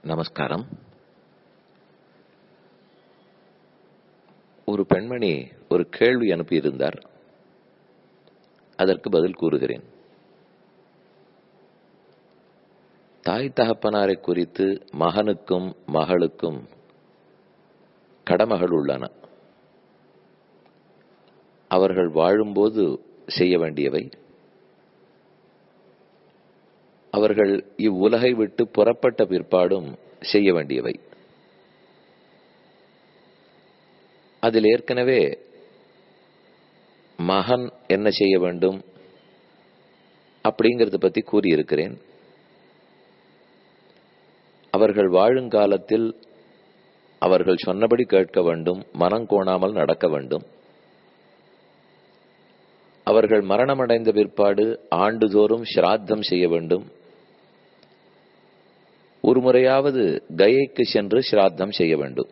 நமஸ்காரம் ஒரு பெண்மணி ஒரு கேள்வி அனுப்பியிருந்தார் அதற்கு பதில் கூறுகிறேன் தாய் தகப்பனாரை குறித்து மகனுக்கும் மகளுக்கும் கடமைகள் உள்ளன அவர்கள் வாழும்போது செய்ய வேண்டியவை அவர்கள் இவ்வுலகை விட்டு புறப்பட்ட பிற்பாடும் செய்ய வேண்டியவை அதில் ஏற்கனவே மகன் என்ன செய்ய வேண்டும் அப்படிங்கறத பத்தி கூறியிருக்கிறேன் அவர்கள் வாழுங்காலத்தில் அவர்கள் சொன்னபடி கேட்க வேண்டும் மனம் கோணாமல் நடக்க வேண்டும் அவர்கள் மரணமடைந்த பிற்பாடு ஆண்டுதோறும் சிராத்தம் செய்ய வேண்டும் ஒரு முறையாவது கயைக்கு சென்று சிராத்தம் செய்ய வேண்டும்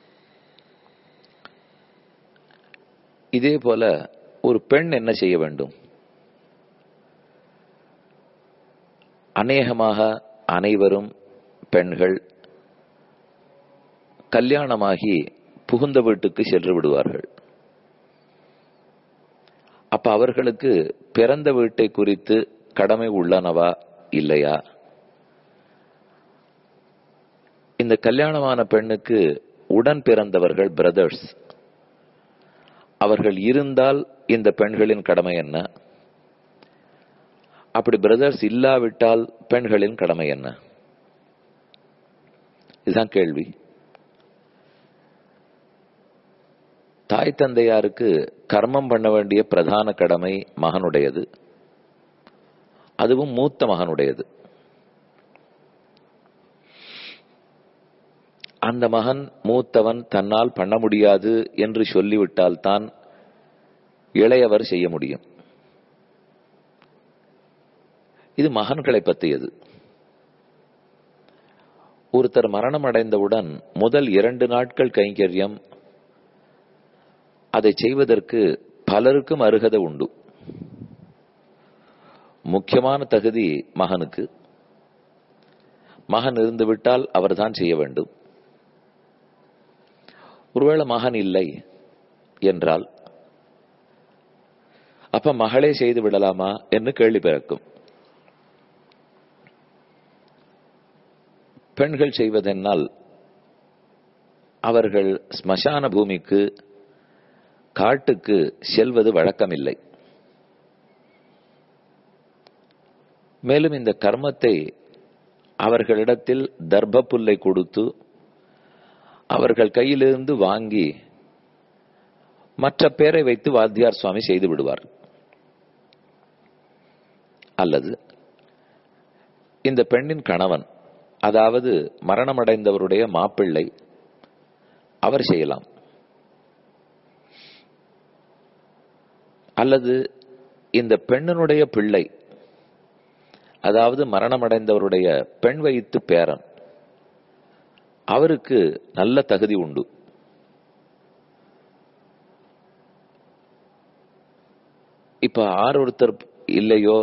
இதே போல ஒரு பெண் என்ன செய்ய வேண்டும் அநேகமாக அனைவரும் பெண்கள் கல்யாணமாகி புகுந்த வீட்டுக்கு சென்று விடுவார்கள் அப்ப அவர்களுக்கு பிறந்த வீட்டை குறித்து கடமை உள்ளனவா இல்லையா இந்த கல்யாணமான பெண்ணுக்கு உடன் பிறந்தவர்கள் பிரதர்ஸ் அவர்கள் இருந்தால் இந்த பெண்களின் கடமை என்ன அப்படி பிரதர்ஸ் இல்லாவிட்டால் பெண்களின் கடமை என்ன இதுதான் கேள்வி தாய் தந்தையாருக்கு கர்மம் பண்ண வேண்டிய பிரதான கடமை மகனுடையது அதுவும் மூத்த மகனுடையது அந்த மகன் மூத்தவன் தன்னால் பண்ண முடியாது என்று சொல்லிவிட்டால் தான் இளையவர் செய்ய முடியும் இது மகன்களை பற்றியது ஒருத்தர் மரணம் அடைந்தவுடன் முதல் இரண்டு நாட்கள் கைங்கரியம் அதை செய்வதற்கு பலருக்கும் அருகதை உண்டு முக்கியமான தகுதி மகனுக்கு மகன் இருந்துவிட்டால் அவர்தான் செய்ய வேண்டும் ஒருவேளை மகன் இல்லை என்றால் அப்ப மகளே செய்து விடலாமா என்று கேள்வி பிறக்கும் பெண்கள் செய்வதென்னால் அவர்கள் ஸ்மசான பூமிக்கு காட்டுக்கு செல்வது வழக்கமில்லை மேலும் இந்த கர்மத்தை அவர்களிடத்தில் தர்ப்ப புல்லை கொடுத்து அவர்கள் கையிலிருந்து வாங்கி மற்ற பேரை வைத்து வாத்தியார் சுவாமி செய்து விடுவார் அல்லது இந்த பெண்ணின் கணவன் அதாவது மரணமடைந்தவருடைய மாப்பிள்ளை அவர் செய்யலாம் அல்லது இந்த பெண்ணினுடைய பிள்ளை அதாவது மரணமடைந்தவருடைய பெண் வயிற்று பேரன் அவருக்கு நல்ல தகுதி உண்டு இப்ப ஆர் ஒருத்தர் இல்லையோ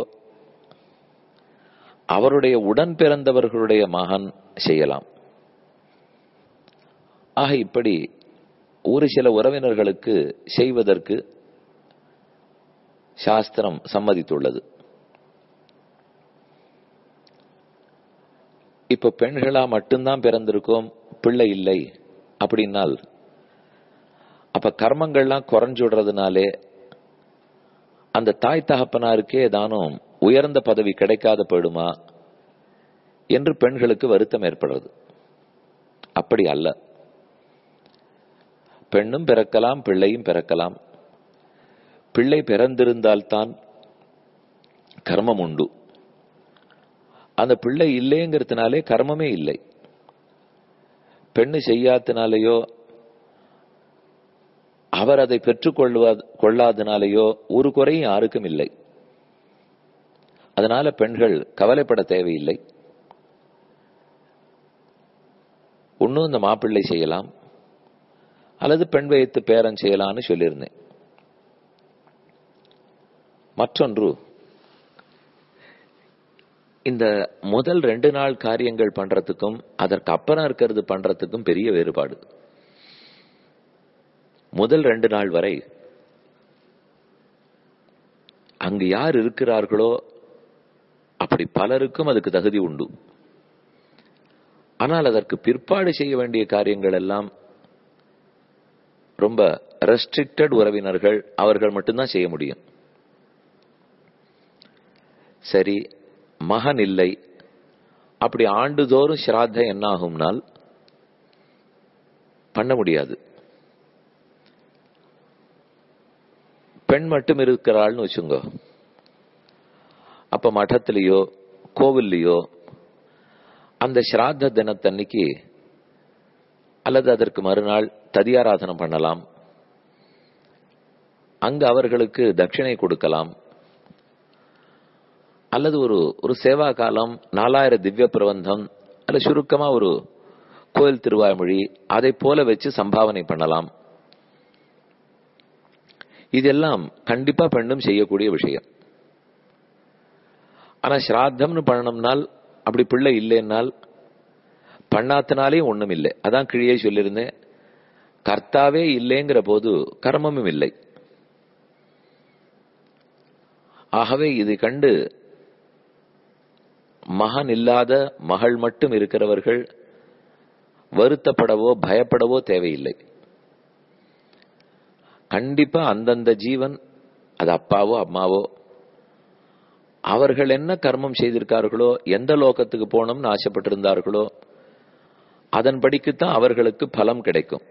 அவருடைய உடன் பிறந்தவர்களுடைய மகன் செய்யலாம் ஆக இப்படி ஒரு சில உறவினர்களுக்கு செய்வதற்கு சாஸ்திரம் சம்மதித்துள்ளது இப்ப பெண்களா மட்டும்தான் பிறந்திருக்கோம் பிள்ளை இல்லை அப்படின்னால் அப்ப கர்மங்கள்லாம் குறைஞ்சுடுறதுனாலே அந்த தாய் தகப்பனாருக்கே ஏதானும் உயர்ந்த பதவி கிடைக்காத போயிடுமா என்று பெண்களுக்கு வருத்தம் ஏற்படுறது அப்படி அல்ல பெண்ணும் பிறக்கலாம் பிள்ளையும் பிறக்கலாம் பிள்ளை பிறந்திருந்தால்தான் கர்மம் உண்டு அந்த பிள்ளை இல்லைங்கிறதுனாலே கர்மமே இல்லை பெண்ணு செய்யாதனாலேயோ அவர் அதை பெற்றுக்கொள்வா கொள்ளாதனாலேயோ ஒரு குறையும் யாருக்கும் இல்லை அதனால பெண்கள் கவலைப்பட தேவையில்லை ஒன்னும் இந்த மாப்பிள்ளை செய்யலாம் அல்லது பெண் வயத்து பேரன் செய்யலாம்னு சொல்லியிருந்தேன் மற்றொன்று இந்த முதல் ரெண்டு நாள் காரியங்கள் பண்றதுக்கும் அதற்கு அப்புறம் இருக்கிறது பண்றதுக்கும் பெரிய வேறுபாடு முதல் ரெண்டு நாள் வரை அங்கு யார் இருக்கிறார்களோ அப்படி பலருக்கும் அதுக்கு தகுதி உண்டு ஆனால் அதற்கு பிற்பாடு செய்ய வேண்டிய காரியங்கள் எல்லாம் ரொம்ப ரெஸ்ட்ரிக்டட் உறவினர்கள் அவர்கள் மட்டும்தான் செய்ய முடியும் சரி மகன் இல்லை அப்படி ஆண்டுதோறும் ஸ்ராத்தம் என்ன ஆகும்னால் பண்ண முடியாது பெண் மட்டும் இருக்கிறாள்னு வச்சுங்க அப்ப மഠத்திலேயோ கோவில்லையோ அந்த ஸ்ராத்த தினத்தன்னைக்கு அல்லது அதற்கு மறுநாள் ததியாராதனம் பண்ணலாம் அங்கு அவர்களுக்கு தட்சிணை கொடுக்கலாம் அல்லது ஒரு ஒரு சேவா காலம் நாலாயிரம் திவ்ய பிரபந்தம் அல்ல சுருக்கமா ஒரு கோயில் திருவாய்மொழி அதை போல வச்சு சம்பாவனை பண்ணலாம் இதெல்லாம் கண்டிப்பா பெண்ணும் செய்யக்கூடிய விஷயம் ஆனா ஸ்ராத்தம்னு பண்ணணும்னால் அப்படி பிள்ளை இல்லைன்னால் பண்ணாத்தினாலே ஒண்ணும் இல்லை அதான் கிழியே சொல்லியிருந்தேன் கர்த்தாவே இல்லைங்கிற போது கர்மமும் இல்லை ஆகவே இது கண்டு மகன் இல்லாத மகள் மட்டும் இருக்கிறவர்கள் வருத்தப்படவோ பயப்படவோ தேவையில்லை கண்டிப்பா அந்தந்த ஜீவன் அது அப்பாவோ அம்மாவோ அவர்கள் என்ன கர்மம் செய்திருக்கார்களோ எந்த லோகத்துக்கு போகணும்னு ஆசைப்பட்டிருந்தார்களோ அதன்படிக்குத்தான் அவர்களுக்கு பலம் கிடைக்கும்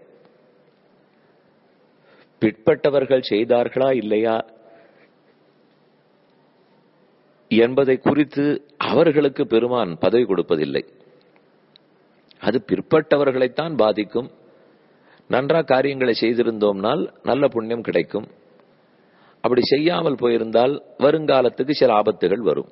பிற்பட்டவர்கள் செய்தார்களா இல்லையா என்பதை குறித்து அவர்களுக்கு பெருமான் பதவி கொடுப்பதில்லை அது பிற்பட்டவர்களைத்தான் பாதிக்கும் நன்றா காரியங்களை செய்திருந்தோம்னால் நல்ல புண்ணியம் கிடைக்கும் அப்படி செய்யாமல் போயிருந்தால் வருங்காலத்துக்கு சில ஆபத்துகள் வரும்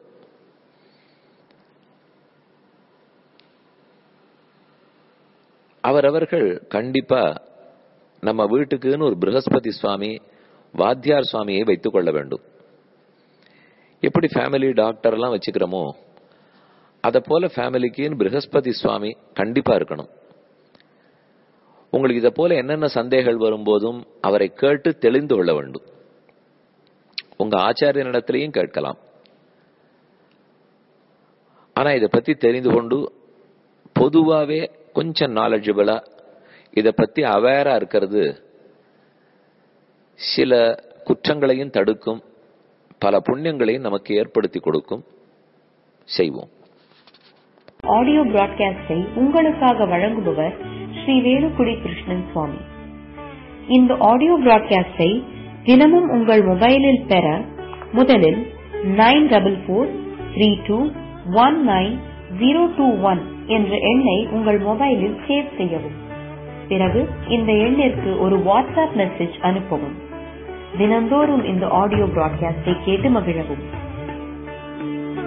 அவரவர்கள் கண்டிப்பா நம்ம வீட்டுக்குன்னு ஒரு பிரகஸ்பதி சுவாமி வாத்தியார் சுவாமியை வைத்துக் கொள்ள வேண்டும் எப்படி ஃபேமிலி டாக்டர் எல்லாம் வச்சுக்கிறோமோ அதை போல ஃபேமிலிக்குன்னு பிரகஸ்பதி சுவாமி கண்டிப்பா இருக்கணும் உங்களுக்கு இதை போல என்னென்ன சந்தேகங்கள் வரும்போதும் அவரை கேட்டு தெளிந்து கொள்ள வேண்டும் உங்க ஆச்சாரியனிடத்திலையும் கேட்கலாம் ஆனா இதை பத்தி தெரிந்து கொண்டு பொதுவாவே கொஞ்சம் நாலேஜபிளா இதை பத்தி அவேரா இருக்கிறது சில குற்றங்களையும் தடுக்கும் பல புண்ணியங்களையும் நமக்கு ஏற்படுத்தி கொடுக்கும் செய்வோம் ஆடியோ பிராட்காஸ்டை உங்களுக்காக வழங்குபவர் ஸ்ரீ வேலுக்குடி கிருஷ்ணன் சுவாமி இந்த ஆடியோ பிராட்காஸ்டை தினமும் உங்கள் மொபைலில் பெற முதலில் nine double four three two one nine zero two one என்ற எண்ணை உங்கள் மொபைலில் சேவ் செய்யவும் பிறகு இந்த எண்ணிற்கு ஒரு வாட்ஸ்அப் மெசேஜ் அனுப்பவும் தினந்தோறும் இந்த ஆடியோ பிராட்காஸ்டை கேட்டு மகிழவும்